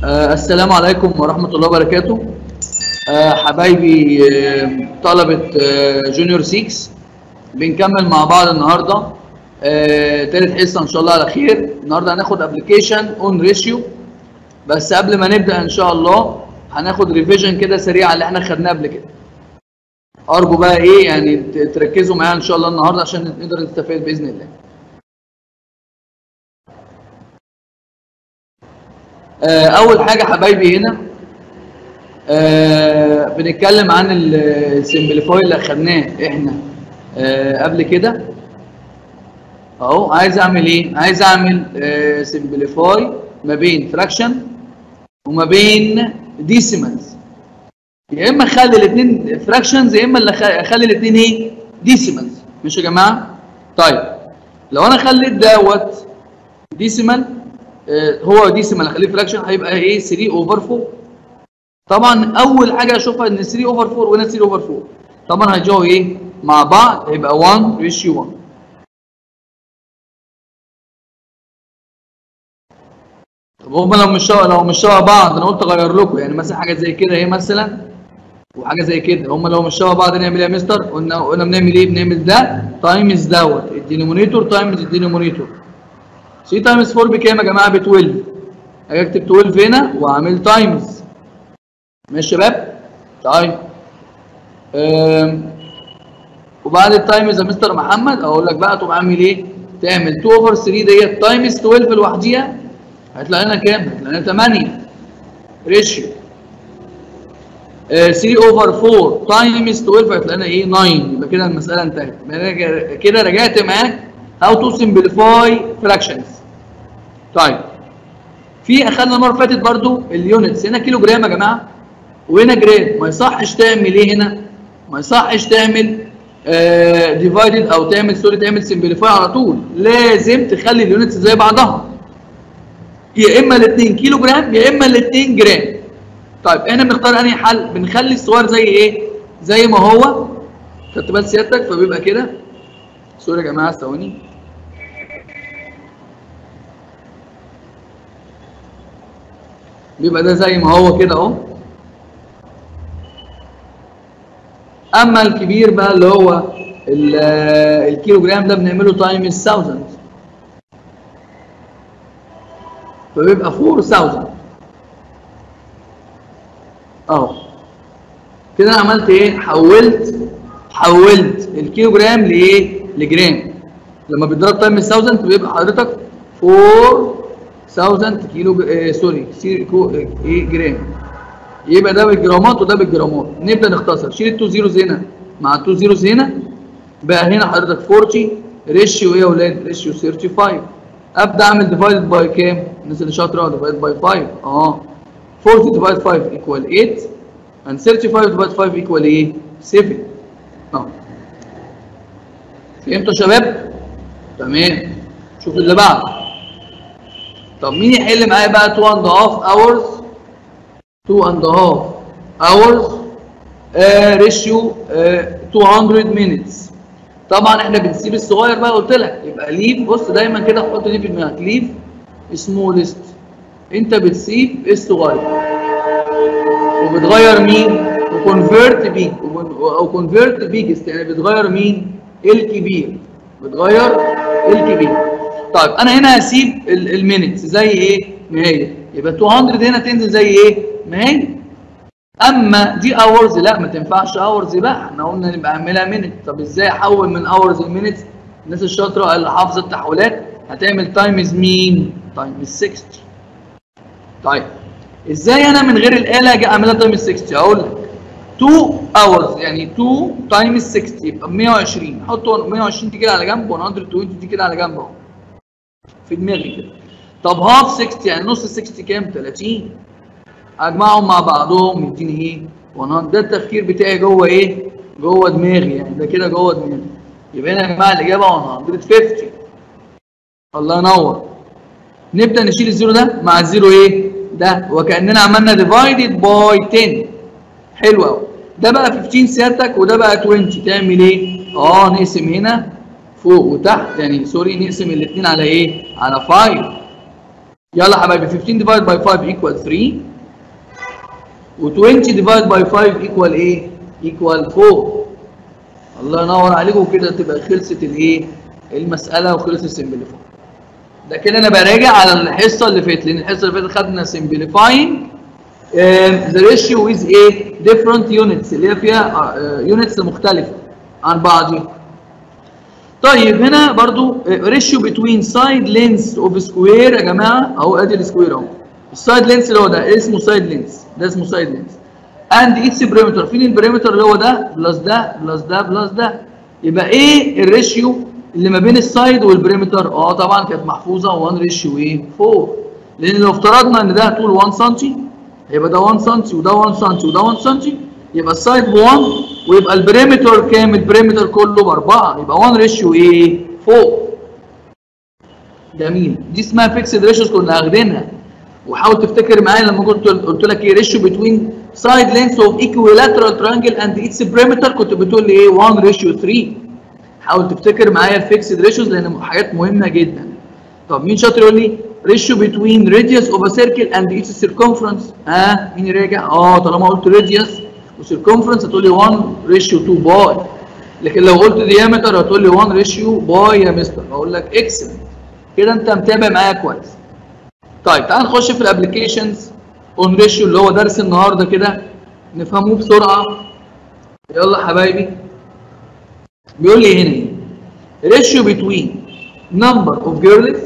آه السلام عليكم ورحمة الله وبركاته آه حبايبي آه طلبة آه جونيور 6 بنكمل مع بعض النهاردة آه تالت حصة إن شاء الله على خير النهاردة هناخد ابلكيشن اون ريشيو بس قبل ما نبدأ إن شاء الله هناخد ريفيجن كده سريع على اللي احنا خدناه قبل كده أرجو بقى إيه يعني ت- تركزوا معايا إن شاء الله النهاردة عشان نقدر نستفاد بإذن الله آه، اول حاجه حبايبي هنا آه، بنتكلم عن السمبليفاي اللي اخدناه احنا آه، قبل كده اهو عايز اعمل ايه عايز اعمل سمبليفاي ما بين فراكشن وما بين ديسيمالز يا اما اخلي الاثنين فراكشنز يا اما اللي أخ- اخلي الاثنين ايه ديسيمالز ماشي يا جماعه طيب لو انا خليت دوت ديسيمال آه، هو ديسيمال اخليه فراكشن هيبقى ايه 3 اوفر 4 طبعا اول حاجه اشوفها ان 3 اوفر 4 وهنا 3 اوفر 4 طبعا هيجوا ايه مع بعض هيبقى 1 ريشيو 1 طب هم لو مش شبه لو مش شبه بعض انا قلت اغير لكم يعني مثلا حاجه زي كده اهي مثلا وحاجه زي كده هم لو مش شبه بعض نعمل ايه يا مستر قلنا قلنا بنعمل ايه بنعمل ده تايمز دوت الدينومينيتور تايمز الدينومينيتور 3 تايمز 4 بكام يا جماعه ب 12 اجي اكتب 12 هنا واعمل تايمز ماشي يا شباب طيب أم. وبعد التايمز يا مستر محمد اقول لك بقى تقوم عامل ايه تعمل 2 اوفر 3 ديت تايمز 12 لوحديها هيطلع لنا كام هيطلع لنا 8 ريشيو 3 اوفر 4 تايمز 12 هيطلع لنا ايه 9 يبقى كده المساله انتهت يبقى أنا كده- كده رجعت معاك هاو تو سمبليفاي فراكشنز طيب في اخدنا المره اللي فاتت برضو اليونتس هنا كيلو جرام يا جماعه وهنا جرام ما يصحش تعمل ايه هنا ما يصحش تعمل ديفايدد او تعمل سوري تعمل سمبليفاي على طول لازم تخلي اليونتس زي بعضها يا اما الاثنين كيلو جرام يا اما الاثنين جرام طيب احنا بنختار انهي حل بنخلي الصور زي ايه زي ما هو خدت بال سيادتك فبيبقى كده سوري يا جماعه ثواني بيبقى ده زي ما هو كده اهو اما الكبير بقى اللي هو ال- الكيلو جرام ده بنعمله تايمز 1000 فبيبقى 4000 اهو كده انا عملت ايه حولت حولت الكيلو جرام لايه لجرام لما بيتضرب تايمز 1000 بيبقى حضرتك 4000 كيلو ج- آه سوري سي- كو- آه، ايه جرام يبقى ده بالجرامات وده بالجرامات نبدا نختصر شيل التو زيروز هنا مع التو زيروز هنا بقى هنا حضرتك 40 ريشيو ايه يا اولاد ريشيو 35 ابدا اعمل ديفايد باي كام الناس اللي شاطره ديفايد باي 5 اه 40 ديفايد 5 ايكوال 8 and 35 ديفايد 5 ايكوال ايه 7 اه فهمتوا يا شباب تمام شوف اللي بعده طب مين يحل معايا بقى 2 and a half hours 2 and a half hours آه ريشيو آه 200 minutes طبعا احنا بنسيب الصغير بقى قلت لك يبقى ليف بص دايما كده حط دي في دماغك ليف سمولست انت بتسيب الصغير وبتغير مين وكونفيرت بيج او كونفيرت بيجست يعني بتغير مين الكبير بتغير الكبير طيب انا هنا هسيب المينتس زي ايه ما هي يبقى 200 هنا تنزل زي ايه ما هي اما دي اورز لا ما تنفعش اورز بقى احنا قلنا نبقى اعملها مينت طب ازاي احول من اورز لمينتس الناس الشاطره اللي حافظه التحويلات هتعمل تايمز مين تايمز 60 طيب ازاي انا من غير الاله اجي اعملها تايمز 60 اقول لك 2 اورز يعني 2 تايمز 60 يبقى 120 حط 120 دي كده على جنب 120 دي كده على جنب اهو في دماغي كده طب هاف 60 يعني نص 60 كام 30 اجمعهم مع بعضهم يديني ايه 100 ده التفكير بتاعي جوه ايه جوه دماغي يعني ده كده جوه دماغي يبقى هنا يا جماعه الاجابه 150 الله ينور نبدا نشيل الزيرو ده مع الزيرو ايه ده وكاننا عملنا ديفايدد باي 10 حلو قوي ده بقى 15 سيادتك وده بقى 20 تعمل ايه اه نقسم هنا فوق وتحت يعني سوري نقسم الاثنين على ايه على 5 يلا حبايبي 15 divided by 5 equal 3 و20 divided by 5 equal ايه؟ equal 4 الله ينور عليكم كده تبقى خلصت الايه؟ المسألة وخلص السمبليفاي ده كده انا براجع على الحصة اللي فاتت لان الحصة اللي فاتت خدنا simplifying ذا ريشيو از ايه؟ different units اللي هي فيها يونتس مختلفة عن بعضها طيب هنا برضو ريشيو بتوين سايد لينس اوف سكوير يا جماعه اهو ادي السكوير اهو السايد لينس اللي هو ده اسمه سايد لينس ده اسمه سايد لينس اند اتس بريمتر فين البريمتر اللي هو ده بلس ده بلس ده بلس ده يبقى ايه الريشيو اللي ما بين السايد والبريمتر اه طبعا كانت محفوظه 1 ريشيو ايه 4 لان لو افترضنا ان ده طول 1 سم هيبقى ده 1 سم وده 1 سم وده 1 سم يبقى السايد ب 1 ويبقى البريمتر كام؟ البريمتر كله ب 4 يبقى 1 ريشيو ايه؟ 4 جميل دي اسمها فيكسد ريشيوز كنا واخدينها وحاول تفتكر معايا لما كنت قلت لك ايه ريشيو بتوين سايد لينس اوف ايكويلاترال ترانجل اند اتس بريمتر كنت بتقول لي ايه 1 ريشيو 3 حاول تفتكر معايا الفيكسد ريشيوز لان حاجات مهمه جدا طب مين شاطر يقول لي ريشيو بتوين راديوس اوف ا سيركل اند اتس سيركمفرنس ها مين يراجع اه طالما قلت راديوس وسيركمفرنس هتقول لي 1 ريشيو 2 باي لكن لو قلت ديامتر هتقول لي 1 ريشيو باي يا مستر اقول لك اكسل كده انت متابع معايا كويس طيب تعال نخش في الابلكيشنز اون ريشيو اللي هو درس النهارده كده نفهموه بسرعه يلا حبايبي بيقول لي هنا ايه ريشيو بتوين number of girls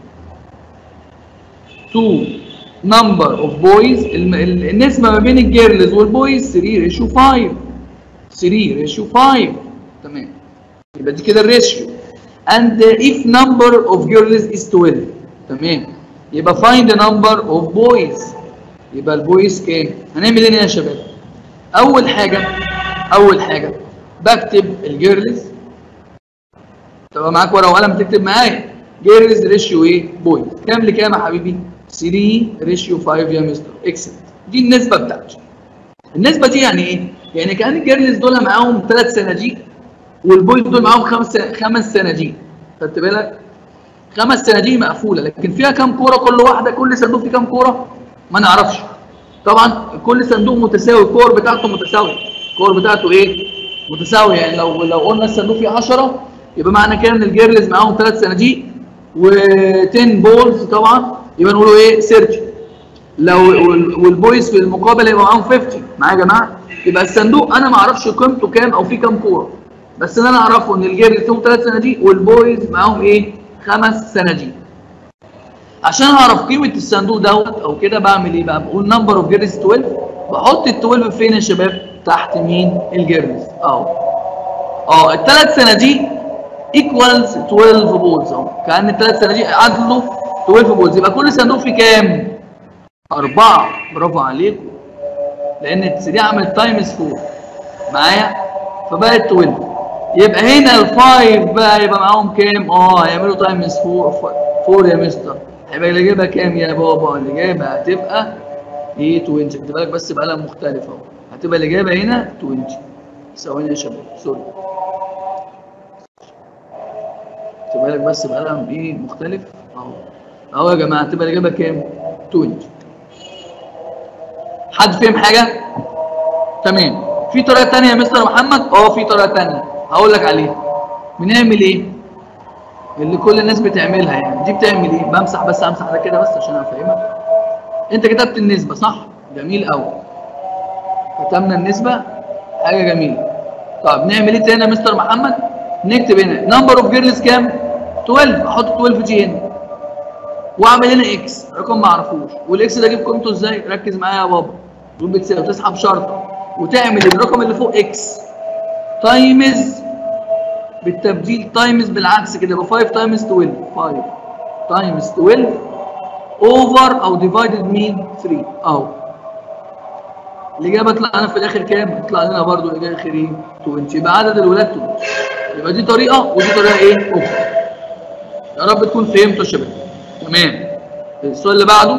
to number of boys النسبة ما بين الجيرلز والبويز 3 ريشيو 5 3 ريشيو 5 تمام يبقى دي كده الريشيو and if number of girls is 12 تمام يبقى find the number of boys يبقى البويز كام هنعمل ايه يا شباب اول حاجة اول حاجة بكتب الجيرلز تبقى معاك ورقة وقلم تكتب معايا جيرلز ريشيو ايه بويز كام لكام يا حبيبي 3 ريشيو 5 يا مستر اكسلنت دي النسبه بتاعتي النسبه دي يعني ايه يعني كان الجيرلز دول معاهم ثلاث صناديق والبويز دول معاهم خمس خمس صناديق خدت بالك خمس صناديق مقفوله لكن فيها كام كوره كل واحده كل صندوق فيه كام كوره ما نعرفش طبعا كل صندوق متساوي الكور بتاعته متساويه الكور بتاعته ايه متساويه يعني لو لو قلنا الصندوق فيه 10 يبقى معنى كده ان الجيرلز معاهم ثلاث صناديق و10 بولز طبعا يبقى نقولوا ايه 30 لو والبويز في المقابل يبقى معاهم 50 معايا يا جماعه يبقى الصندوق انا ما اعرفش قيمته كام او فيه كام كوره بس اللي انا اعرفه ان الجيرلز فيهم ثلاث صناديق والبويز معاهم ايه خمس صناديق عشان اعرف قيمه الصندوق دوت او كده بعمل ايه بقى بقول نمبر اوف جيرلز 12 بحط ال 12 فين يا شباب تحت مين الجيرلز اهو اه الثلاث صناديق ايكوالز 12 بولز اهو كان الثلاث صناديق عدلوا 12 بولز يبقى كل صندوق فيه كام؟ أربعة برافو عليكم لأن ال 3 عملت تايمز 4 معايا فبقت 12 يبقى هنا ال 5 بقى يبقى معاهم كام؟ اه هيعملوا تايمز 4 4 يا مستر هيبقى اللي جايبها كام يا بابا؟ اللي جايبها هتبقى ايه 20 خد بالك بس بقلم مختلف اهو هتبقى اللي جايبها هنا 20 ثواني يا شباب سوري خد بالك بس بقلم ايه مختلف اهو اهو يا جماعه تبقى الاجابه كام 20 حد فهم حاجه تمام في طريقه ثانيه يا مستر محمد اه في طريقه ثانيه هقول لك عليها بنعمل ايه اللي كل الناس بتعملها يعني دي بتعمل ايه بمسح بس امسح ده كده بس عشان افهمك انت كتبت النسبه صح جميل قوي كتبنا النسبه حاجه جميله طب نعمل ايه تاني يا مستر محمد نكتب هنا نمبر اوف جيرلز كام 12 احط 12 جي هنا واعمل هنا اكس رقم ما اعرفوش والاكس ده اجيب قيمته ازاي ركز معايا يا بابا دول بتساوي تسحب شرطه وتعمل الرقم اللي فوق اكس تايمز بالتبديل تايمز بالعكس كده يبقى 5 تايمز 12 5 تايمز 12 اوفر او ديفايدد مين 3 اهو الاجابه طلع لنا في الاخر كام؟ طلع لنا برضو الاخر ايه؟ 20 يبقى عدد الولاد 20 يبقى دي طريقه ودي طريقه ايه؟ اخرى يا رب تكون فهمتوا يا شباب تمام السؤال اللي بعده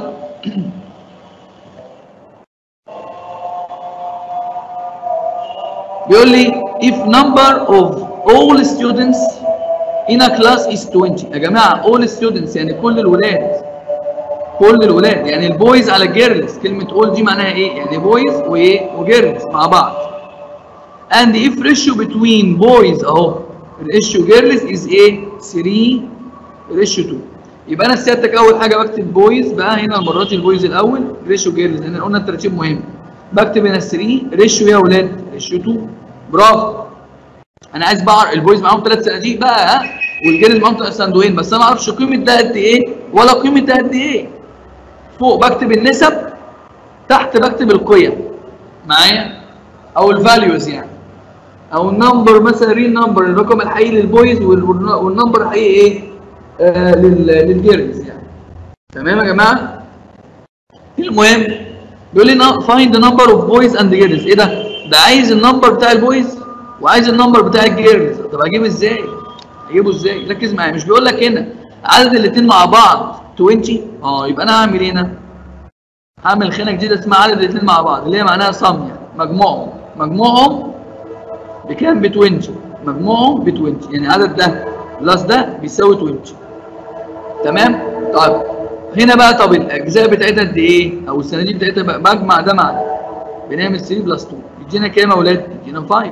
بيقول لي if number of all students in a class is 20 يا جماعه all students يعني كل الولاد كل الولاد يعني البويز على الجيرلز كلمه اول دي معناها ايه يعني بويز وايه وجيرلز مع بعض and if ratio between boys اهو الريشيو جيرلز از ايه 3 ريشيو 2 يبقى انا سيادتك اول حاجه بكتب بويز بقى هنا المره دي البويز الاول ريشيو جيرلز لان قلنا الترتيب مهم بكتب هنا 3 ريشيو يا اولاد ريشيو 2 برافو انا عايز بعرف البويز معاهم ثلاث صناديق بقى ها والجيرلز معاهم صندوقين بس انا ما اعرفش قيمه ده قد ايه ولا قيمه ده قد ايه فوق بكتب النسب تحت بكتب القيم معايا او الفاليوز يعني او النمبر مثلا ريل نمبر الرقم الحقيقي للبويز والنمبر الحقيقي ايه آه للجيرلز يعني تمام يا جماعه المهم بيقول لي فايند نمبر اوف بويز اند جيرلز ايه ده ده عايز النمبر بتاع البويز وعايز النمبر بتاع الجيرلز طب اجيبه ازاي اجيبه ازاي ركز معايا مش بيقول لك هنا عدد الاثنين مع بعض 20 اه يبقى انا هعمل ايه هنا هعمل خانه جديده اسمها عدد الاثنين مع بعض اللي هي معناها صم يعني مجموعهم مجموعهم بكام ب 20 مجموعهم ب 20 يعني العدد ده بلس ده بيساوي 20 تمام طيب هنا بقى طب الاجزاء بتاعتها قد ايه او الصناديق بتاعتها بقى بجمع ده مع ده بنعمل 3 بلس 2 يدينا كام يا اولاد يدينا 5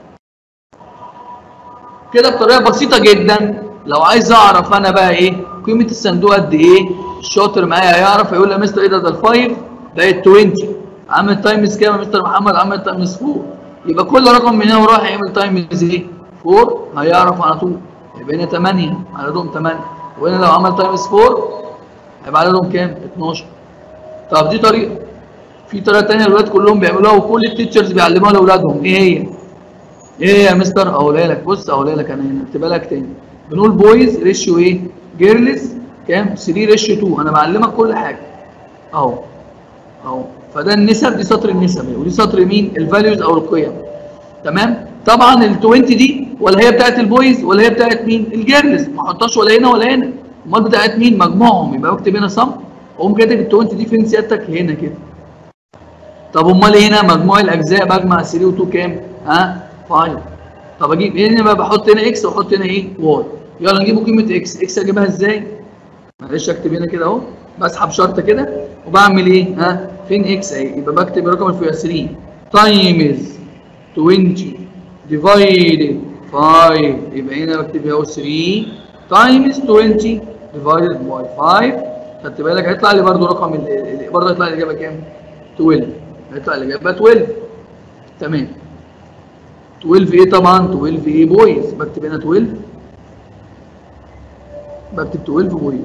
كده بطريقه بسيطه جدا لو عايز اعرف انا بقى ايه قيمه الصندوق قد ايه الشاطر معايا هيعرف هيقول لي يا مستر ايه ده ده ال 5 بقت 20 عامل تايمز كام يا مستر محمد عامل تايمز 4 يبقى كل رقم من هنا وراح يعمل تايمز ايه 4 هيعرف على طول يبقى هنا 8 عددهم 8 وهنا لو عمل تايمز 4 هيبقى عددهم كام 12 طب دي طريقه في طريقه ثانيه الولاد كلهم بيعملوها وكل التيتشرز بيعلموها لاولادهم ايه هي ايه يا مستر اقولها لك بص اقولها لك انا هنا اكتبها لك تاني بنقول بويز ريشيو ايه جيرلز كام 3 ريشيو 2 انا بعلمك كل حاجه اهو اهو فده النسب دي سطر النسب ودي سطر مين الفاليوز او القيم تمام طبعا ال 20 دي ولا هي بتاعت البويز ولا هي بتاعت مين الجيرلز ما احطهاش ولا هنا ولا هنا امال بتاعت مين مجموعهم يبقى بكتب هنا صم اقوم كاتب ال 20 دي فين سيادتك هنا كده طب امال هنا مجموع الاجزاء بجمع 3 و 2 كام ها 5 طب اجيب هنا بقى بحط هنا اكس واحط هنا ايه واي يلا نجيب قيمه اكس اكس اجيبها ازاي معلش اكتب هنا كده اهو بسحب شرطه كده وبعمل ايه ها فين اكس اهي يبقى بكتب الرقم اللي فوق 3 تايمز 20 ديفايدد 5 يبقى هنا بكتب اهو 3 تايمز 20 ديفايدد باي 5 خدت بالك هيطلع لي برده رقم برده هيطلع لي الاجابه كام 12 هيطلع الاجابه 12 تمام 12 ايه طبعا 12 ايه بويز بكتب هنا 12 بكتب 12 بويز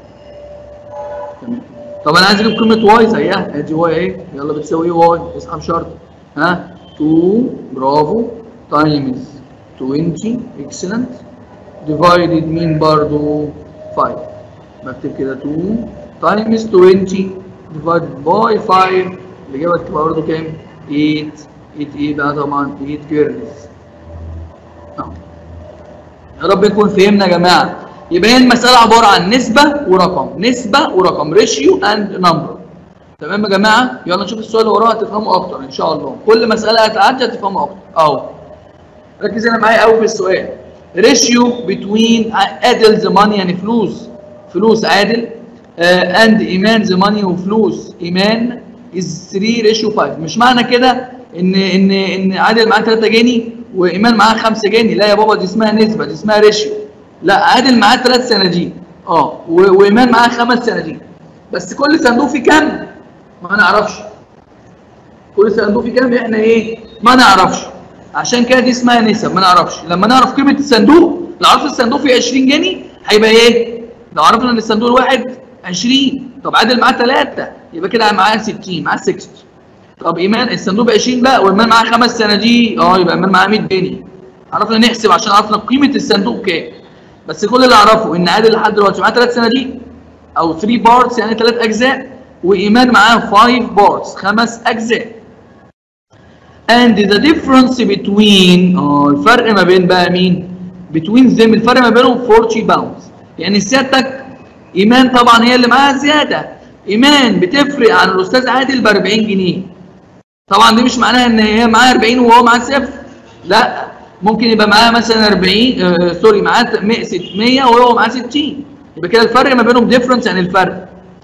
تمام طب انا عايز اجيب قيمه واي زيها ادي واي ايه يلا بتساوي ايه واي اسحب شرط ها 2 برافو تايمز 20 اكسلنت ديفايدد مين برضو 5 بكتب كده 2 تايمز 20 ديفايدد باي 5 الاجابه تبقى برضو كام 8 8 ايه بقى طبعا 8 جيرلز يا رب نكون فهمنا يا جماعه يبقى هي المساله عباره عن نسبه ورقم نسبه ورقم ريشيو اند نمبر تمام يا جماعه يلا نشوف السؤال اللي وراه هتفهموا اكتر ان شاء الله كل مساله هتعدي هتفهموا اكتر اهو ركز هنا معايا قوي في السؤال ريشيو بتوين ادلز ماني يعني فلوس فلوس عادل اند ايمان ماني وفلوس ايمان از 3 ريشيو 5 مش معنى كده ان ان ان عادل معاه 3 جنيه وايمان معاه 5 جنيه لا يا بابا دي اسمها نسبه دي اسمها ريشيو لا عادل معاه 3 صناديق اه وايمان معاه 5 صناديق بس كل صندوق فيه كام ما نعرفش كل صندوق فيه كام احنا ايه ما نعرفش عشان كده دي اسمها نسب ما نعرفش لما نعرف قيمه الصندوق لو عرفت الصندوق فيه 20 جنيه هيبقى ايه لو عرفنا ان الصندوق الواحد 20 طب عادل معاه 3 يبقى كده معاه 60 معاه 60 طب ايمان الصندوق ب 20 بقى وايمان معاه خمس صناديق اه يبقى ايمان معاه 100 جنيه عرفنا نحسب عشان عرفنا قيمه الصندوق كام بس كل اللي اعرفه ان عادل لحد دلوقتي معاه 3 صناديق او 3 بارتس يعني 3 اجزاء وايمان معاه 5 بارتس خمس اجزاء and the difference between اه الفرق ما بين بقى مين between them الفرق ما بينهم 40 باوندز يعني سيادتك ايمان طبعا هي اللي معاها زياده ايمان بتفرق عن الاستاذ عادل ب 40 جنيه طبعا دي مش معناها ان هي معاها 40 وهو معاه صفر لا ممكن يبقى معاه مثلا 40 آه سوري معاه 100 وهو معاه 60 يبقى كده الفرق ما بينهم ديفرنس يعني الفرق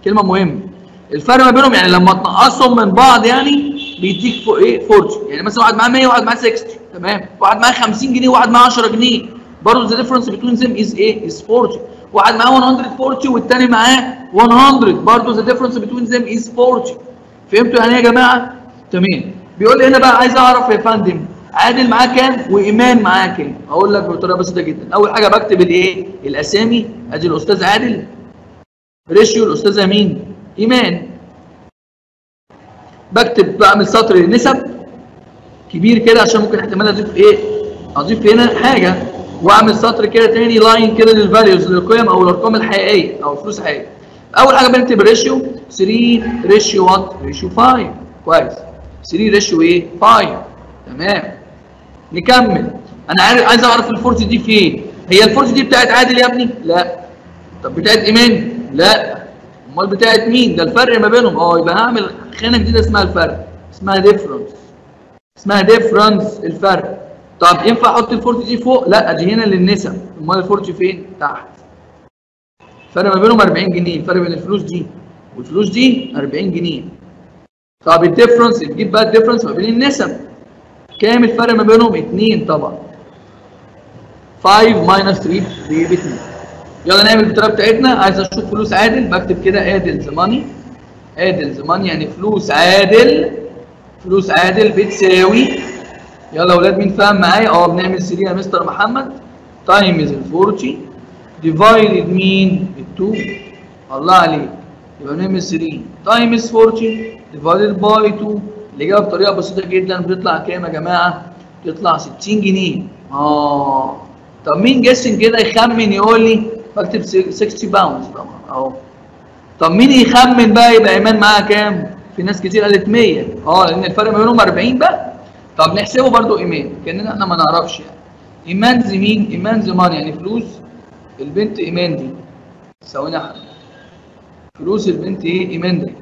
كلمه مهمه الفرق ما بينهم يعني لما تنقصهم من بعض يعني بيديك فوق ايه 40 يعني مثلا واحد معاه 100 وواحد معاه 60 تمام واحد معاه 50 جنيه وواحد معاه 10 جنيه برضه ذا ديفرنس بتوين ذيم از ايه از 40 واحد معاه 140 والتاني معاه 100 برضه ذا ديفرنس بتوين ذيم از 40 فهمتوا يعني ايه يا جماعه تمام بيقول لي هنا بقى عايز اعرف يا فندم عادل معاه كام وايمان معاه كام اقول لك بطريقه بسيطه جدا اول حاجه بكتب الايه الاسامي ادي الاستاذ عادل ريشيو الاستاذه مين ايمان بكتب بعمل سطر نسب كبير كده عشان ممكن احتمال اضيف ايه اضيف هنا حاجه واعمل سطر كده تاني لاين كده للفاليوز للقيم او الارقام الحقيقيه او فلوس حقيقيه اول حاجه بنكتب ريشيو 3 ريشيو وات ريشيو 5 كويس 3 ريشيو ايه 5 تمام نكمل انا عارف عايز اعرف الفورس دي فين هي الفورس دي بتاعت عادل يا ابني لا طب بتاعت ايمان لا امال بتاعت مين ده الفرق ما بينهم اه يبقى هعمل خانه جديده اسمها الفرق اسمها ديفرنس اسمها ديفرنس الفرق طب ينفع احط الفورس دي فوق لا دي هنا للنسب امال الفورس فين تحت الفرق ما بينهم 40 جنيه الفرق بين الفلوس دي والفلوس دي 40 جنيه طب الديفرنس تجيب بقى الديفرنس ما بين النسب كام الفرق ما بينهم 2 طبعا 5 ماينس 3 ب 2 يلا نعمل البطريقه بتاعتنا عايز اشوف فلوس عادل بكتب كده ادلز ماني ادلز ماني يعني فلوس عادل فلوس عادل بتساوي يلا يا اولاد مين فاهم معايا اه بنعمل 3 يا مستر محمد تايمز ال 40 ديفايدد مين ال 2 الله عليك يبقى بنعمل 3 تايمز 40 ديفايدد باي 2 الاجابه بطريقه بسيطه جدا بتطلع كام يا جماعه؟ بتطلع 60 جنيه اه طب مين جسم كده يخمن يقول لي بكتب 60 باوندز طبعا اهو طب مين يخمن بقى يبقى ايمان معاها كام؟ في ناس كتير قالت 100 اه لان الفرق ما بينهم 40 بقى طب نحسبه برضو ايمان كاننا احنا ما نعرفش يعني ايمان زي مين؟ ايمان زمان يعني فلوس البنت ايمان دي ثواني يا حبيبي فلوس البنت ايه؟ ايمان دي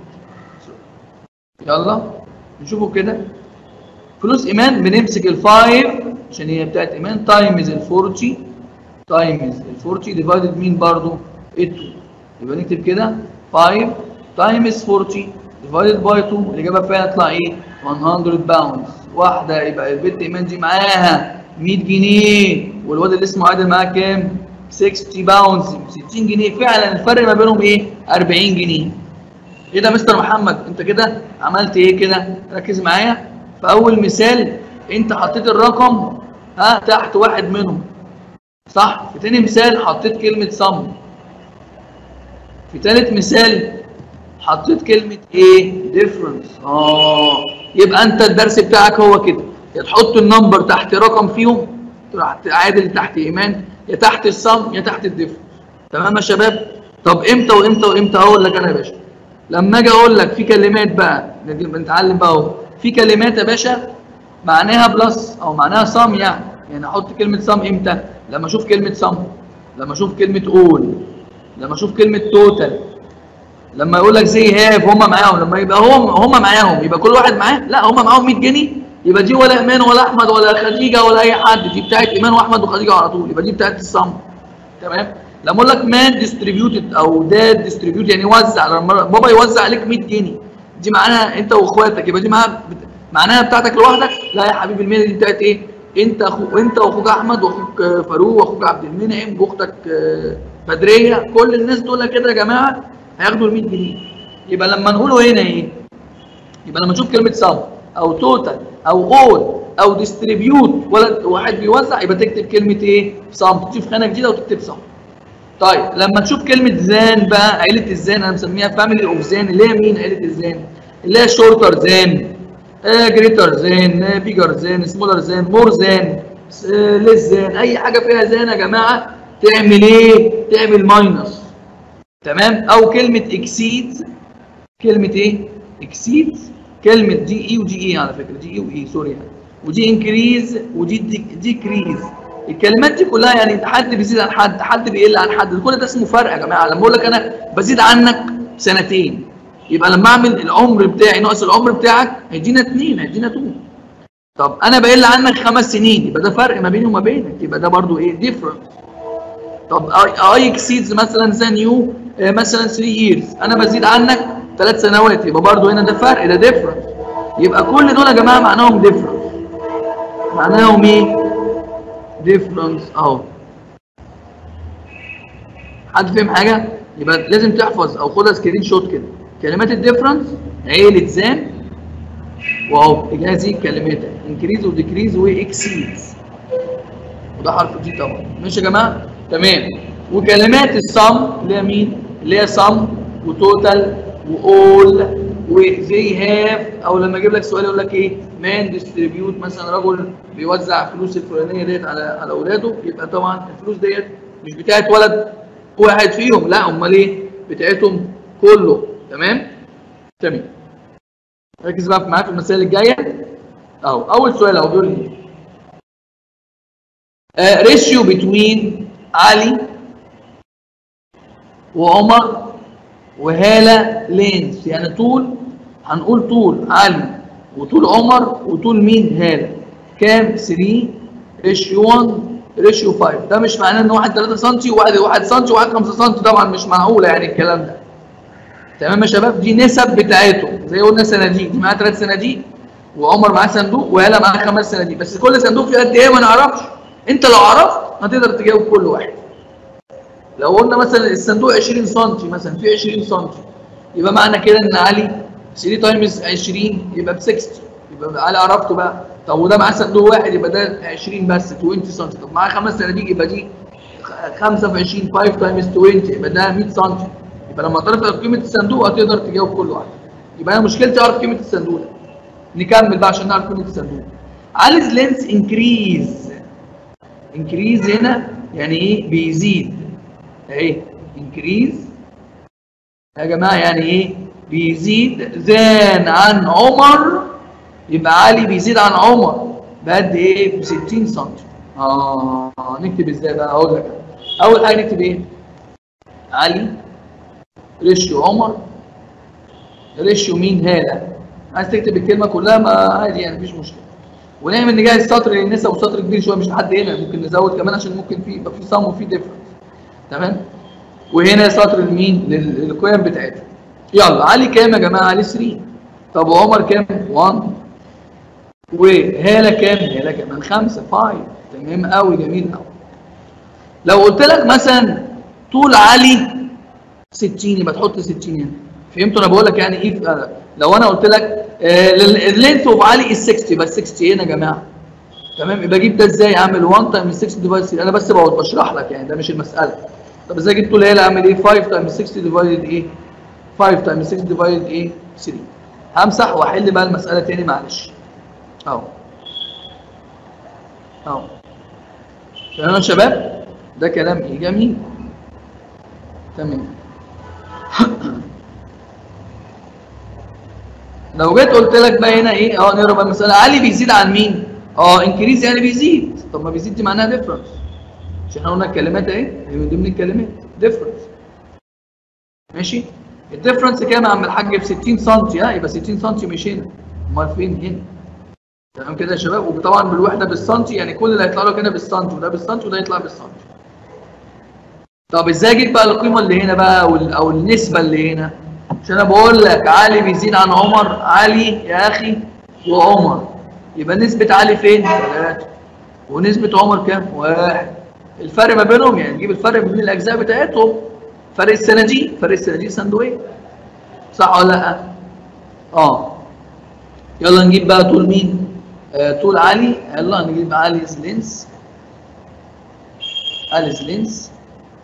يلا نشوفه كده فلوس ايمان بنمسك الفايف عشان هي بتاعت ايمان تايمز ال 40 تايمز ال 40 ديفايدد مين برضو 2 يبقى نكتب كده 5 تايمز 40 ديفايدد باي 2 الاجابه فيها تطلع ايه 100 باوندز واحده يبقى البنت ايمان دي معاها 100 جنيه والواد اللي اسمه عادل معاه كام 60 باوندز 60 جنيه فعلا الفرق ما بينهم ايه 40 جنيه ايه ده يا مستر محمد انت كده عملت ايه كده ركز معايا في اول مثال انت حطيت الرقم ها تحت واحد منهم صح في تاني مثال حطيت كلمه صم في تالت مثال حطيت كلمه ايه ديفرنس اه يبقى انت الدرس بتاعك هو كده يا تحط النمبر تحت رقم فيهم تروح عادل تحت ايمان يا تحت الصم يا تحت الديفرنس تمام يا شباب طب امتى وامتى وامتى اقول لك انا يا باشا لما اجي اقول لك في كلمات بقى بنتعلم بقى اهو في كلمات يا باشا معناها بلس او معناها صم يعني يعني احط كلمه صم امتى لما اشوف كلمه صم لما اشوف كلمه اول لما اشوف كلمه توتال لما يقول لك زي هاف هم معاهم لما يبقى هم هم معاهم يبقى كل واحد معاه لا هم معاهم 100 جنيه يبقى دي ولا ايمان ولا احمد ولا خديجه ولا اي حد دي بتاعت ايمان واحمد وخديجه على طول يبقى دي بتاعت الصم تمام لما اقول لك مان ديستريبيوتد او داد ديستريبيوت يعني وزع لما بابا يوزع عليك 100 جنيه دي معناها انت واخواتك يبقى دي معناها معناها بتاعتك لوحدك لا يا حبيبي المية دي بتاعت ايه انت اخو انت واخوك احمد واخوك فاروق واخوك عبد المنعم واختك بدريه كل الناس دول كده يا جماعه هياخدوا ال 100 جنيه يبقى لما نقوله هنا ايه يبقى لما نشوف كلمه سم او توتال او اول او ديستريبيوت ولا واحد بيوزع يبقى تكتب كلمه ايه سم تضيف خانه جديده وتكتب سم طيب لما تشوف كلمة زان بقى عيلة الزان أنا مسميها فاميلي أوف زان اللي هي مين عيلة الزان؟ اللي هي شورتر زان آه جريتر زان آه بيجر زان سمولر زان مور زان آه ليس زان أي حاجة فيها زان يا جماعة تعمل إيه؟ تعمل ماينس تمام؟ أو كلمة اكسيد كلمة إيه؟ اكسيد كلمة دي إي ودي إي على فكرة دي إي وإي سوري يعني ودي انكريز ودي ديكريز الكلمات دي كلها يعني حد بيزيد عن حد حد بيقل عن حد كل ده اسمه فرق يا جماعه لما اقول لك انا بزيد عنك سنتين يبقى لما اعمل العمر بتاعي ناقص العمر بتاعك هيدينا اثنين هيدينا 2 طب انا بقل عنك خمس سنين يبقى ده فرق ما بيني وما بينك يبقى ده برضو ايه ديفرنس طب اي اكسيدز مثلا ذا نيو مثلا 3 ييرز انا بزيد عنك ثلاث سنوات يبقى برضه هنا ده فرق ده ديفرنس يبقى كل دول يا جماعه معناهم ديفرنس معناهم ايه ديفرنس اهو حد فهم حاجه يبقى لازم تحفظ او خدها سكرين شوت كده كلمات الديفرنس عيله زان واهو اجازي كلمات انكريز وديكريز واكسيدز وده حرف دي طبعا ماشي يا جماعه تمام وكلمات الصم اللي هي مين اللي هي صم وتوتال واول وزي هاف او لما اجيب لك سؤال يقول لك ايه مان ديستريبيوت مثلا رجل بيوزع فلوس الفلانيه ديت على على اولاده يبقى طبعا الفلوس ديت مش بتاعت ولد واحد فيهم لا امال ايه بتاعتهم كله تمام تمام ركز بقى معايا في المسائل الجايه اهو اول سؤال اهو بيقول لي ريشيو بتوين علي وعمر وهالة لينز يعني طول هنقول طول علي وطول عمر وطول مين هالة كام 3 ريشيو 1 ريشيو 5 ده مش معناه ان واحد 3 سم وواحد 1 سم وواحد 5 سم طبعا مش معقوله يعني الكلام ده تمام يا شباب دي نسب بتاعتهم زي قلنا صناديق دي معاها 3 صناديق وعمر معاه صندوق وهالة معاه خمس صناديق بس كل صندوق فيه قد ايه ما نعرفش انت لو عرفت هتقدر تجاوب كل واحد لو قلنا مثلا الصندوق 20 سم مثلا فيه 20 سم يبقى معنى كده ان علي 3 تايمز 20 يبقى ب 60 يبقى علي عرفته بقى طب وده معاه صندوق واحد يبقى ده 20 بس 20 سم طب معاه خمس صناديق يبقى دي 5 في 20 5 تايمز 20 يبقى ده 100 سم يبقى لما تعرف قيمه الصندوق هتقدر تجاوب كل واحد يبقى انا مشكلتي اعرف قيمه الصندوق ده نكمل بقى عشان نعرف قيمه الصندوق علي's لينس انكريز انكريز هنا يعني ايه بيزيد اهي انكريز يا جماعه يعني ايه بيزيد زان عن عمر يبقى علي بيزيد عن عمر بقد ايه ب 60 سم اه نكتب ازاي بقى اقول لك اول حاجه نكتب ايه علي ريشيو عمر ريشيو مين هاله عايز تكتب الكلمه كلها ما عادي يعني مفيش مشكله ونعمل نجهز سطر للنساء وسطر كبير شويه مش لحد هنا ممكن نزود كمان عشان ممكن في يبقى في صم وفي ديفرنس تمام وهنا سطر لمين للقيم بتاعتها يلا علي كام يا جماعه علي 3 طب وعمر كام 1 وهاله كام هاله كمان 5 5 تمام قوي جميل قوي لو قلت لك مثلا طول علي 60 يبقى تحط 60 هنا فهمتوا انا بقول لك يعني ايه لو انا قلت لك اللينث اوف علي از 60 يبقى 60 هنا يا جماعه تمام يبقى اجيب ده ازاي اعمل 1 تايمز 6 ديفايد 3 انا بس بقعد بشرح لك يعني ده مش المساله طب ازاي جبت طول هنا اعمل ايه 5 تايمز 6 ديفايد ايه 5 تايمز 6 ديفايد ايه 3 همسح واحل بقى المساله تاني معلش اهو اهو تمام يا شباب ده كلام ايه جميل تمام لو جيت قلت لك بقى هنا ايه اه نقرا بقى المساله علي بيزيد عن مين اه انكريز يعني بيزيد طب ما بيزيد دي معناها ديفرنس مش احنا قلنا الكلمات اهي هي من ضمن الكلمات ديفرنس ماشي الديفرنس كام يا عم الحاج ب 60 سم ها يبقى 60 سم مش هنا امال فين هنا تمام كده يا شباب وطبعا بالوحده بالسنتي يعني كل اللي هيطلع لك هنا بالسنتي وده بالسنتي وده يطلع بالسنتي طب ازاي اجيب بقى القيمه اللي هنا بقى او النسبه اللي هنا عشان انا بقول لك علي بيزيد عن عمر علي يا اخي وعمر يبقى نسبه علي فين 3 ونسبه عمر كام 1 الفرق ما بينهم يعني نجيب الفرق بين الاجزاء بتاعتهم فرق الصناديق فرق الصناديق صندوقين صح ولا لا اه يلا نجيب بقى طول مين آه طول علي يلا نجيب علي's لينس علي's لينس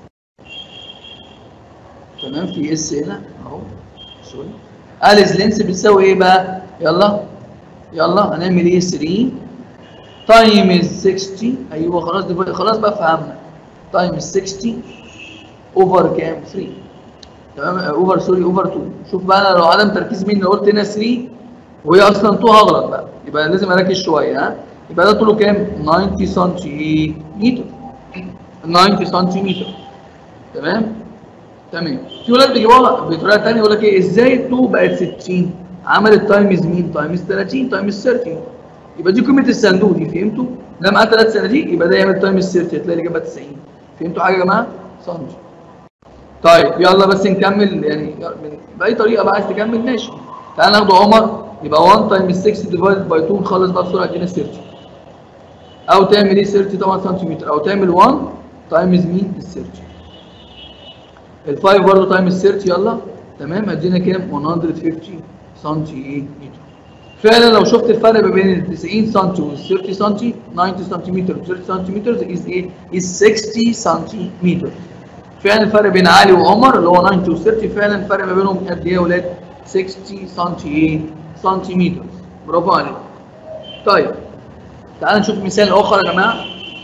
تمام في اس هنا اهو سوري اليس لينس بتساوي ايه بقى يلا يلا هنعمل ايه 3 تايمز 60 ايوه خلاص دي خلاص بقى فهمنا تايمز 60 اوفر كام 3 تمام اوفر سوري اوفر 2 شوف بقى انا لو عدم تركيز مين لو قلت هنا 3 وهي اصلا 2 هغلط بقى يبقى لازم اركز شويه ها يبقى ده طوله كام 90 سنتيمتر 90 سنتيمتر تمام تمام في ولاد بيجيبوها بطريقه ثانيه يقول لك ايه ازاي 2 بقت 60 عملت تايمز مين تايمز 30 تايمز 30 يبقى دي قيمه الصندوق دي فهمتوا ده معاه ثلاث صناديق يبقى ده يعمل تايمز 30 هتلاقي الاجابه 90 فهمتوا حاجه يا جماعه سنتي طيب يلا بس نكمل يعني من- باي طريقه بقى عايز تكمل ماشي تعال ناخده عمر يبقى 1 تايمز 6 ديفايد باي 2 نخلص بقى بسرعه ادينا 30 او تعمل ايه 30 طبعا سنتيمتر او تعمل 1 تايمز مين ال 30 ال 5 برضه تايمز 30 يلا تمام ادينا كام 150 سنتيمتر فعلا لو شفت الفرق ما بين ال 90 سم وال 30 سم 90 سنتيمتر و 30 سنتيمتر از ايه؟ از 60 سنتيمتر فعلا الفرق بين علي وعمر اللي هو 90 و 30 فعلا الفرق ما بينهم قد ايه يا ولاد؟ 60 سنتي سنتيمتر برافو عليك طيب تعال نشوف مثال اخر يا جماعه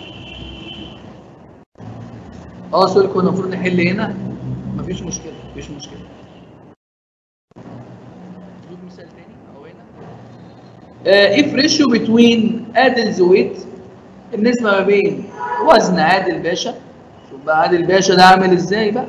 اه سوري كنا المفروض نحل هنا مفيش مشكله مفيش مشكله نشوف مثال تاني او هنا uh, if ratio between عادل زويت النسبة ما بين وزن عادل باشا شوف بقى عادل باشا ده عامل ازاي بقى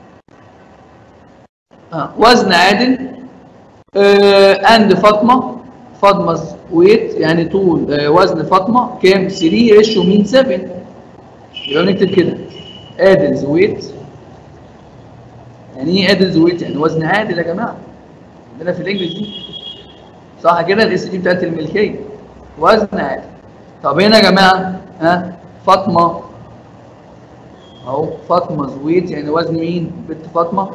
آه. وزن عادل اند فاطمة فاطمة ويت يعني طول آه وزن فاطمة كام 3 ريشيو مين 7 يبقى نكتب كده عادل زويت يعني ايه عادل زويت يعني وزن عادل يا جماعة عندنا في الانجليزي دي صح كده الاس دي بتاعت الملكيه وزن عادي طب هنا يا جماعه ها فاطمه اهو فاطمه زويت يعني وزن مين بنت فاطمه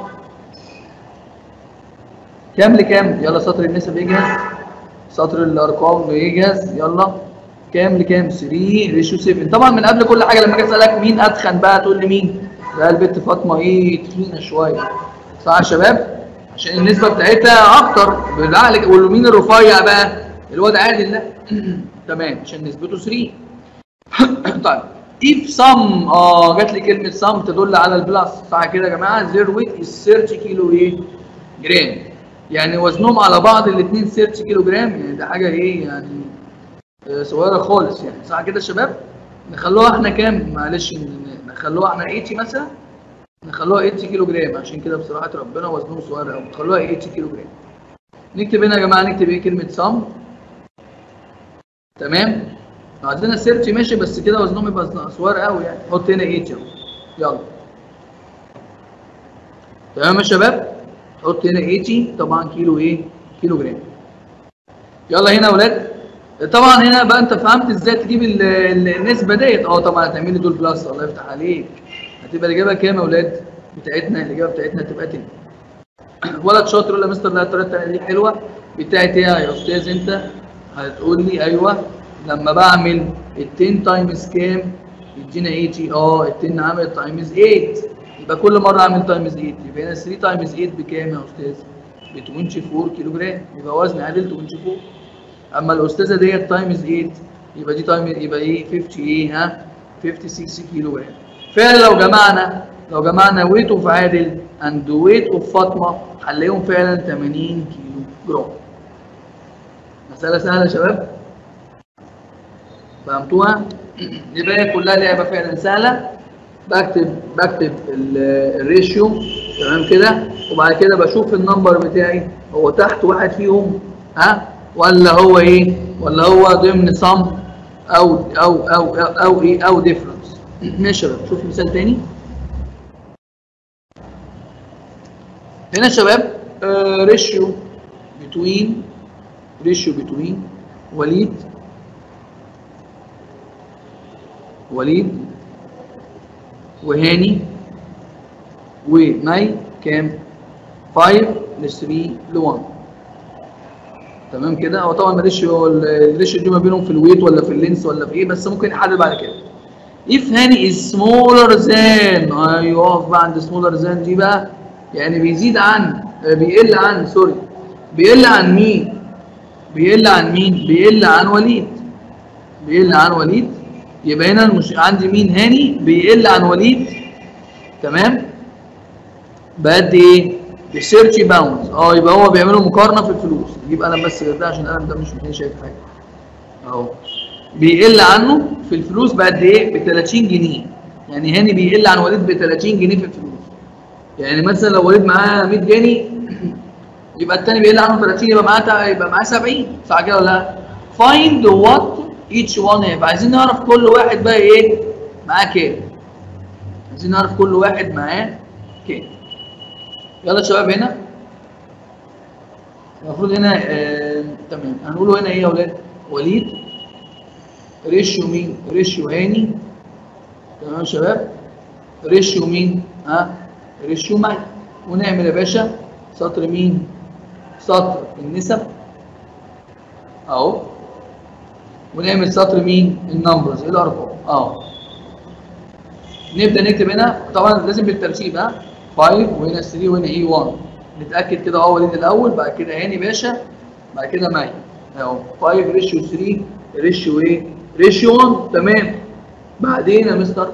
كام لكام يلا سطر النسب يجهز سطر الارقام يجهز يلا كام لكام 3 ريشيو 7 طبعا من قبل كل حاجه لما اجي اسالك مين اتخن بقى تقول لي مين لا البنت فاطمه ايه تخينه شويه صح يا شباب عشان النسبه بتاعتها اكتر بالعقل قول له مين الرفيع بقى الواد عادل لا تمام عشان نسبته 3 طيب if some اه جات لي كلمه some تدل على البلس صح كده يا جماعه their weight is 30 كيلو ايه جرام يعني وزنهم على بعض الاثنين 30 كيلو جرام يعني ده حاجه ايه يعني آه، صغيره خالص يعني صح كده يا شباب نخلوها احنا كام معلش ن- نخلوها احنا 80 مثلا نخلوها 80 كيلو جرام عشان كده بصراحه ربنا وزنهم صغير قوي نخلوها 80 كيلو جرام نكتب هنا يا جماعه نكتب ايه كلمه صم تمام عندنا سيرتي ماشي بس كده وزنهم يبقى صغير قوي يعني حط هنا 80 اهو يلا تمام يا شباب حط هنا 80 طبعا كيلو ايه كيلو جرام يلا هنا يا اولاد طبعا هنا بقى انت فهمت ازاي تجيب ال- ال- النسبه ديت اه طبعا هتعمل لي دول بلس الله يفتح عليك هتبقى الاجابه كام يا اولاد بتاعتنا الاجابه بتاعتنا هتبقى 10 ولد شاطر ولا مستر لا الطريقه التانيه دي حلوه بتاعت ايه يا استاذ انت هتقول لي ايوه لما بعمل ال 10 تايمز كام يدينا 80 اه ال 10 عملت تايمز 8 يبقى كل مره اعمل تايمز 8 يبقى هنا 3 تايمز 8 بكام يا استاذ ب 24 كيلو جرام يبقى وزن عادل 24 اما الاستاذه ديت تايمز 8 يبقى دي تايم يبقى ايه 50 ايه ها 56 كيلو جرام فعلا لو جمعنا لو جمعنا ويت اوف عادل اند ويت اوف فاطمه هنلاقيهم فعلا 80 كيلو جرام مساله سهله يا شباب فهمتوها يبقى هي كلها لعبه فعلا سهله بكتب بكتب ال- الريشيو تمام كده وبعد كده بشوف النمبر بتاعي هو تحت واحد فيهم ها ولا هو ايه ولا هو ضمن صم او او او او, أو ايه او ديفرنس ماشي يا شباب شوف مثال تاني هنا يا شباب ريشيو بتوين ريشيو بتوين وليد وليد وهاني ومي كام 5 ل 3 ل 1 تمام كده هو طبعا الريشيو الريشيو دي ما بينهم في الويت ولا في اللينس ولا في ايه بس ممكن يحدد بعد كده if هاني is smaller than ايوه اقف بقى عند smaller than دي بقى يعني بيزيد عن آه، بيقل عن سوري بيقل عن مين بيقل عن مين بيقل عن وليد بيقل عن وليد يبقى هنا المش... عندي مين هاني بيقل عن وليد تمام بقد ايه بسيرتي باوندز اه يبقى هو بيعملوا مقارنه في الفلوس نجيب قلم بس غير ده عشان القلم ده مش مش شايف حاجه اهو بيقل عنه في الفلوس بقد ايه ب 30 جنيه يعني هاني بيقل عن وليد ب 30 جنيه في الفلوس يعني مثلا لو وليد معاه 100 جنيه يبقى التاني بيقل عنه 30 يبقى معاه تا- يبقى معاه 70 صح كده ولا لا؟ find what each one have عايزين نعرف كل واحد بقى ايه معاه كام عايزين نعرف كل واحد معاه كام يلا يا شباب هنا المفروض هنا آه تمام هنقوله هنا ايه يا اولاد وليد ريشيو مين ريشيو هاني تمام يا شباب ريشيو مين ها ريشيو معي ونعمل يا باشا سطر مين سطر النسب اهو ونعمل سطر مين النمبرز الارقام اهو نبدا نكتب هنا طبعا لازم بالترتيب ها 5 وهنا 3 وهنا اي 1 نتاكد كده اهو وليد الاول بعد كده هاني باشا بعد كده معي اهو 5 ريشيو 3 ريشيو ايه ريشيو 1 تمام بعدين يا مستر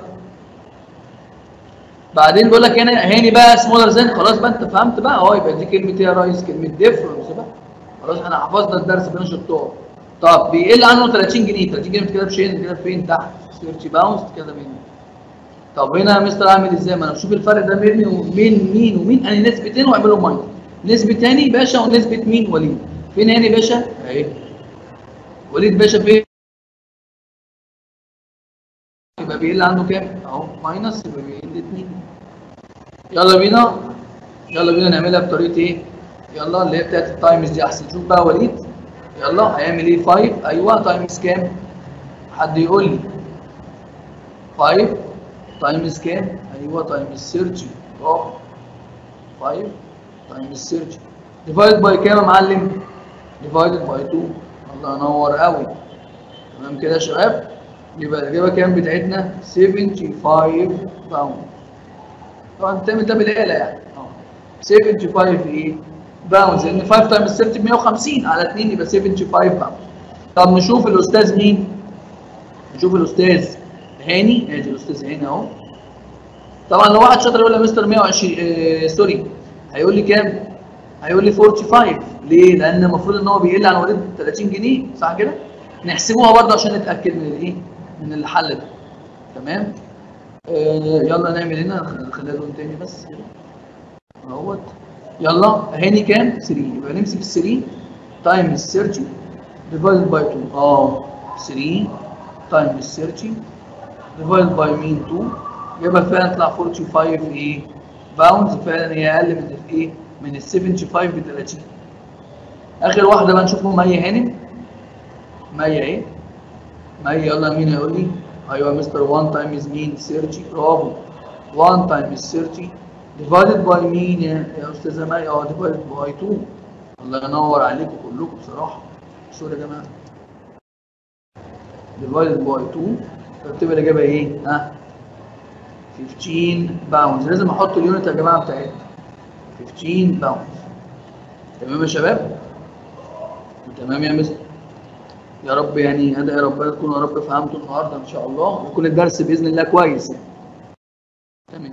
بعدين بيقول لك هنا هاني بقى سمولر زين خلاص بقى انت فهمت بقى اه يبقى دي كلمه ايه يا ريس كلمه ديفرنس بقى خلاص احنا حفظنا الدرس بين الشطار طب بيقل عنه 30 جنيه 30 جنيه بتكتب فين بتكتب فين تحت سيرش باونس كده مين طب هنا يا مستر اعمل ازاي ما انا اشوف الفرق ده بين وبين مين ومين انا نسبتين واعملهم ماينس نسبه هاني باشا ونسبه مين وليد فين هاني باشا اهي وليد باشا فين يبقى بيقل عنده كام اهو ماينس يبقى بيقل 2 يلا بينا يلا بينا نعملها بطريقه ايه يلا اللي هي بتاعت التايمز دي احسن شوف بقى وليد يلا هيعمل ايه 5 ايوه تايمز كام حد يقول لي 5 تايمز كام ايوه تايمز 30 اه 5 تايمز 30 ديفايد باي كام يا معلم ديفايدد باي 2 الله ينور قوي تمام كده يا شباب يبقى الاجابه كام بتاعتنا 75 باوند طبعا بتعمل ده بالاله يعني اه 75 ايه باوندز لان 5 تايمز 30 150 على 2 يبقى 75 باوند طب نشوف الاستاذ مين نشوف الاستاذ هاني ادي الاستاذ هاني اهو طبعا لو واحد شاطر يقول لي مستر 120 آه سوري هيقول لي كام هيقول لي 45 ليه لان المفروض ان هو بيقل عن وليد 30 جنيه صح كده نحسبوها برضه عشان نتاكد من الايه من الحل ده تمام آه يلا نعمل هنا خليها لون تاني بس كده اهوت يلا هاني كام 3 يبقى نمسك ال 3 تايمز 30 ديفايد باي 2 اه 3 تايمز 30 ديفايد باي مين 2 يبقى فعلا طلع 45 ايه باوندز فعلا هي اقل من الايه من ال 75 ب 30 اخر واحده بقى نشوفهم مي هانم مي ايه مي يلا مين هيقول لي ايوه مستر 1 تايمز مين 30 برافو 1 تايمز 30 ديفايدد باي مين يا يا استاذه مي اه ديفايدد باي 2 الله ينور عليكم كلكم بصراحه سوري يا جماعه ديفايدد باي 2 تبقى الاجابه ايه ها 15 باوندز لازم احط اليونت يا جماعه بتاعتنا 15 باوندز تمام يا شباب تمام يا مستر يا رب يعني ادعي ربنا تكونوا يا رب فهمتوا النهارده ان شاء الله ويكون الدرس باذن الله كويس يعني. تمام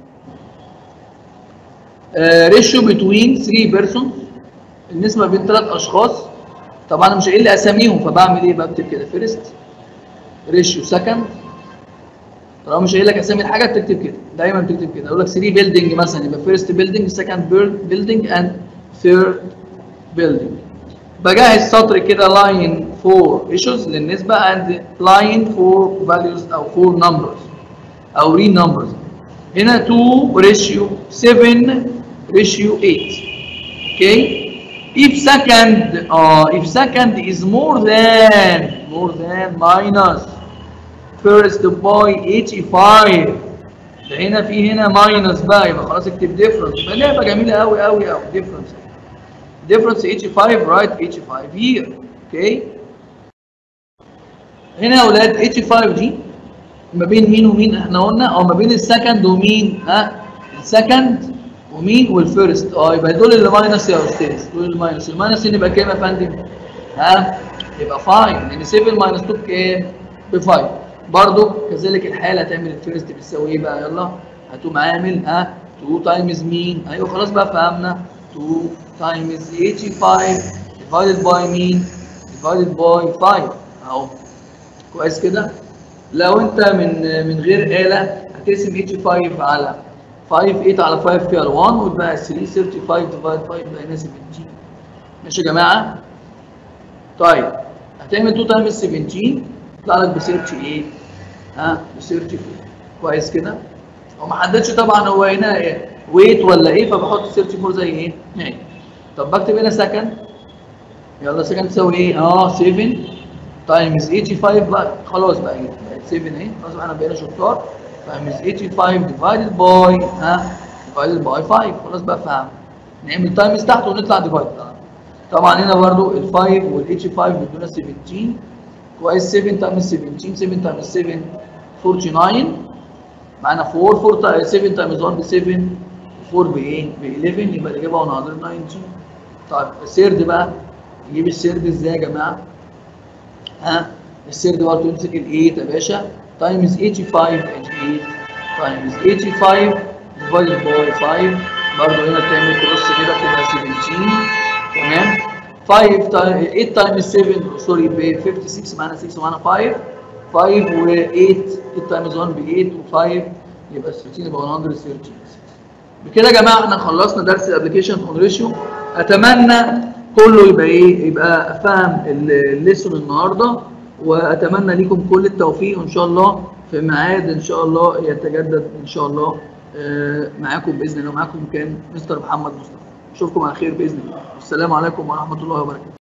ريشيو بتوين 3 بيرسون النسبه بين ثلاث اشخاص طبعا انا مش قايل لي اساميهم فبعمل ايه بكتب كده فيرست ريشيو سكند طالما مش قايل لك اسامي الحاجه بتكتب كده دايما بتكتب كده اقول لك 3 بيلدينج مثلا يبقى فيرست بيلدينج سكند بيلدينج اند ثيرد بيلدينج بجهز سطر كده لاين فور ايشوز للنسبه اند لاين فور فاليوز او فور نمبرز او ري نمبرز هنا 2 ريشيو 7 ريشيو 8 اوكي if second uh, if second is more than more than minus first by 85 ده هنا في هنا ماينس بقى يبقى خلاص اكتب ديفرنس يبقى لعبه جميله قوي قوي قوي ديفرنس difference 85 write 85 here اوكي هنا يا اولاد 85 دي ما بين مين ومين احنا قلنا او ما بين السكند ومين ها السكند ومين والفيرست اه يبقى دول اللي ماينس يا استاذ دول اللي ماينس الماينس هنا يبقى كام يا فندم ها يبقى 5 لان 7 ماينس 2 بكام ب 5 برضو كذلك الحال هتعمل الفيرست بتساوي ايه بقى يلا هتقوم عامل ها 2 تايمز مين ايوه خلاص بقى فهمنا 2 times 85 divided by مين divided by 5 اهو كويس كده لو انت من من غير آلة هتقسم 85 على 5 8 على 5 فيها 1 وتبقى 3 35 divided by يبقى هنا 17 ماشي يا جماعة طيب هتعمل 2 times 17 يطلع لك ب 38 ها ب 34 كويس كده هو ما حددش طبعا هو هنا ويت ولا ايه فبحط 34 زي ايه؟ هي طب بكتب هنا سكند يلا سكند تساوي ايه؟ اه 7 تايمز 85 بقى خلاص بقى ايه؟ بقت 7 اهي خلاص احنا بقينا شطار تايمز 85 ديفايدد باي ها ديفايدد باي 5 خلاص بقى فهم نعمل تايمز تحت ونطلع ديفايد طبعا هنا برضو ال 5 وال 85 بيدونا 17 كويس 7 تايمز 17 7 تايمز 7 49 معانا 4 4 7 تايمز 1 ب 7 4 بايه؟ ب 11 يبقى الاجابه 119 طيب السيرد بقى نجيب السيرد ازاي يا جماعه؟ ها السيرد برضه تمسك ال 8 يا باشا تايمز 85 8 تايمز 85 ديفايدد باي 5 برضه هنا تعمل كروس كده تبقى 17 تمام 5 8 تايمز 7 سوري ب 56 معانا 6 ومعانا 5 5 و8 8 تايمز 1 ب 8 و5 يبقى 13 يبقى 113 بكده يا جماعه احنا خلصنا درس الابلكيشن اون ريشيو اتمنى كله يبقى ايه يبقى فاهم الليسون النهارده واتمنى ليكم كل التوفيق وان شاء الله في ميعاد ان شاء الله يتجدد ان شاء الله معاكم باذن الله معاكم كان مستر محمد مصطفى اشوفكم على خير باذن الله والسلام عليكم ورحمه الله وبركاته